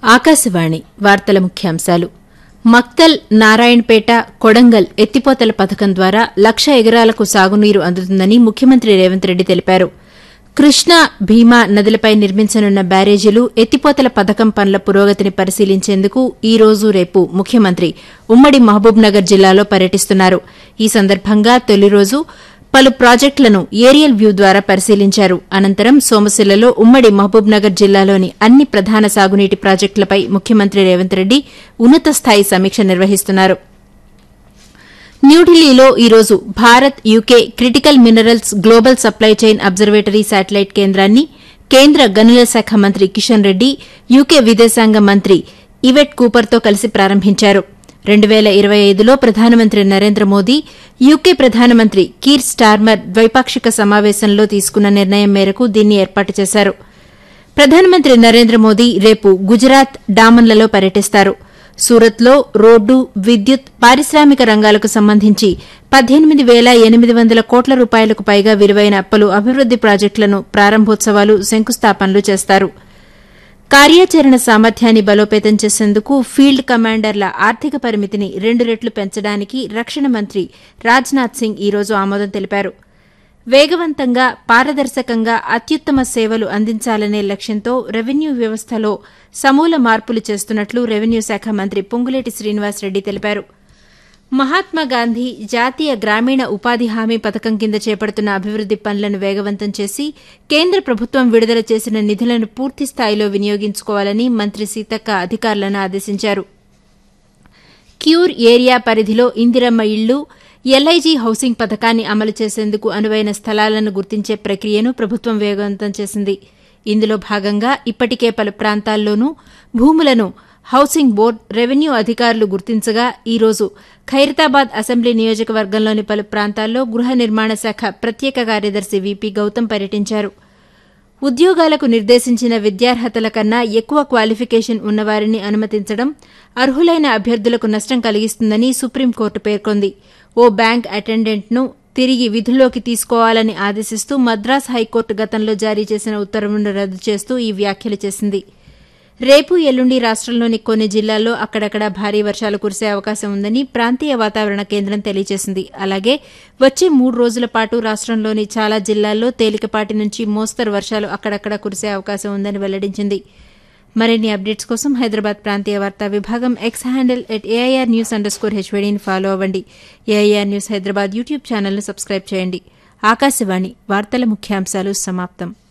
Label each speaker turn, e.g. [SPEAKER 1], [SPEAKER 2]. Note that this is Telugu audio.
[SPEAKER 1] ఆకాశవాణి వార్తల ముఖ్యాంశాలు మక్తల్ నారాయణపేట కొడంగల్ ఎత్తిపోతల పథకం ద్వారా లక్ష ఎకరాలకు సాగునీరు అందుతుందని ముఖ్యమంత్రి రేవంత్ రెడ్డి తెలిపారు కృష్ణా భీమా నదులపై నిర్మించనున్న బ్యారేజీలు ఎత్తిపోతల పథకం పనుల పురోగతిని పరిశీలించేందుకు ఈ రోజు రేపు ముఖ్యమంత్రి ఉమ్మడి మహబూబ్నగర్ జిల్లాలో పర్యటిస్తున్నారు ఈ సందర్భంగా తొలి రోజు పలు ప్రాజెక్టులను ఏరియల్ వ్యూ ద్వారా పరిశీలించారు అనంతరం సోమశిలలో ఉమ్మడి మహబూబ్నగర్ జిల్లాలోని అన్ని ప్రధాన సాగునీటి ప్రాజెక్టులపై ముఖ్యమంత్రి రేవంత్ రెడ్డి ఉన్నత స్థాయి సమీక్ష నిర్వహిస్తున్నారు న్యూఢిల్లీలో ఈ రోజు Bharat UK critical minerals global supply chain observatory satellite కేంద్రాన్ని కేంద్ర గనుల శాఖ మంత్రి కిషన్ రెడ్డి యూకే విదేశాంగ మంత్రి ఇవెట్ కూపర్తో కలిసి ప్రారంభించారు రెండు పేల ఇరవై ఐదులో ప్రధానమంత్రి నరేంద్ర మోదీ యూకే ప్రధానమంత్రి కీర్ స్టార్మర్ ద్వైపాక్షిక సమావేశంలో తీసుకున్న నిర్ణయం మేరకు దీన్ని ఏర్పాటు చేశారు ప్రధానమంత్రి నరేంద్ర మోదీ రేపు గుజరాత్ డామన్లలో పర్యటిస్తారు సూరత్లో రోడ్డు విద్యుత్ పారిశ్రామిక రంగాలకు సంబంధించి పద్దెనిమిది పేల ఎనిమిది వందల కోట్ల రూపాయలకు పైగా విలువైన పలు అభివృద్ది ప్రాజెక్టులను ప్రారంభోత్సవాలు శంకుస్థాపనలు చేస్తారు కార్యాచరణ సామర్థ్యాన్ని బలోపేతం చేసేందుకు ఫీల్డ్ కమాండర్ల ఆర్థిక పరిమితిని రెండు రెట్లు పెంచడానికి రక్షణ మంత్రి రాజ్నాథ్ సింగ్ ఈ రోజు ఆమోదం తెలిపారు వేగవంతంగా పారదర్శకంగా అత్యుత్తమ సేవలు అందించాలనే లక్ష్యంతో రెవెన్యూ వ్యవస్థలో సమూల మార్పులు చేస్తున్నట్లు రెవెన్యూ శాఖ మంత్రి పొంగులేటి శ్రీనివాసరెడ్డి తెలిపారు మహాత్మాగాంధీ జాతీయ గ్రామీణ ఉపాధి హామీ పథకం కింద చేపడుతున్న అభివృద్ది పనులను వేగవంతం చేసి కేంద్ర ప్రభుత్వం విడుదల చేసిన నిధులను పూర్తి స్థాయిలో వినియోగించుకోవాలని మంత్రి సీతక్క అధికారులను ఆదేశించారు క్యూర్ ఏరియా పరిధిలో ఇందిరమ్మ ఇళ్లు ఎల్ఐజీ హౌసింగ్ పథకాన్ని అమలు చేసేందుకు అనువైన స్థలాలను గుర్తించే ప్రక్రియను ప్రభుత్వం వేగవంతం చేసింది ఇందులో భాగంగా ఇప్పటికే పలు ప్రాంతాల్లోనూ భూములను హౌసింగ్ బోర్డు రెవెన్యూ అధికారులు గుర్తించగా ఈ రోజు ఖైరతాబాద్ అసెంబ్లీ నియోజకవర్గంలోని పలు ప్రాంతాల్లో గృహ నిర్మాణ శాఖ ప్రత్యేక కార్యదర్శి వీపీ గౌతమ్ పర్యటించారు ఉద్యోగాలకు నిర్దేశించిన విద్యార్హతల కన్నా ఎక్కువ క్వాలిఫికేషన్ ఉన్నవారిని అనుమతించడం అర్హులైన అభ్యర్థులకు నష్టం కలిగిస్తుందని సుప్రీంకోర్టు పేర్కొంది ఓ బ్యాంక్ అటెండెంట్ను తిరిగి విధుల్లోకి తీసుకోవాలని ఆదేశిస్తూ మద్రాస్ హైకోర్టు గతంలో జారీ చేసిన ఉత్తర్వులను రద్దు చేస్తూ ఈ వ్యాఖ్యలు చేసింది రేపు ఎల్లుండి రాష్టంలోని కొన్ని జిల్లాల్లో అక్కడక్కడ భారీ వర్షాలు కురిసే అవకాశం ఉందని ప్రాంతీయ వాతావరణ కేంద్రం తెలియజేసింది అలాగే వచ్చే మూడు రోజుల పాటు రాష్టంలోని చాలా జిల్లాల్లో తేలికపాటి నుంచి మోస్తరు వర్షాలు అక్కడక్కడ కురిసే అవకాశం ఉందని వెల్లడించింది మరిన్ని అప్డేట్స్ కోసం హైదరాబాద్ ప్రాంతీయ వార్తా విభాగం X handle at AIR news underscore హెచ్వైడీని ఫాలో అవ్వండి ఏఐఆర్ న్యూస్ హైదరాబాద్ యూట్యూబ్ ఛానల్ను సబ్స్క్రైబ్ చేయండి ఆకాశవాణి వార్తల ముఖ్యాంశాలు సమాప్తం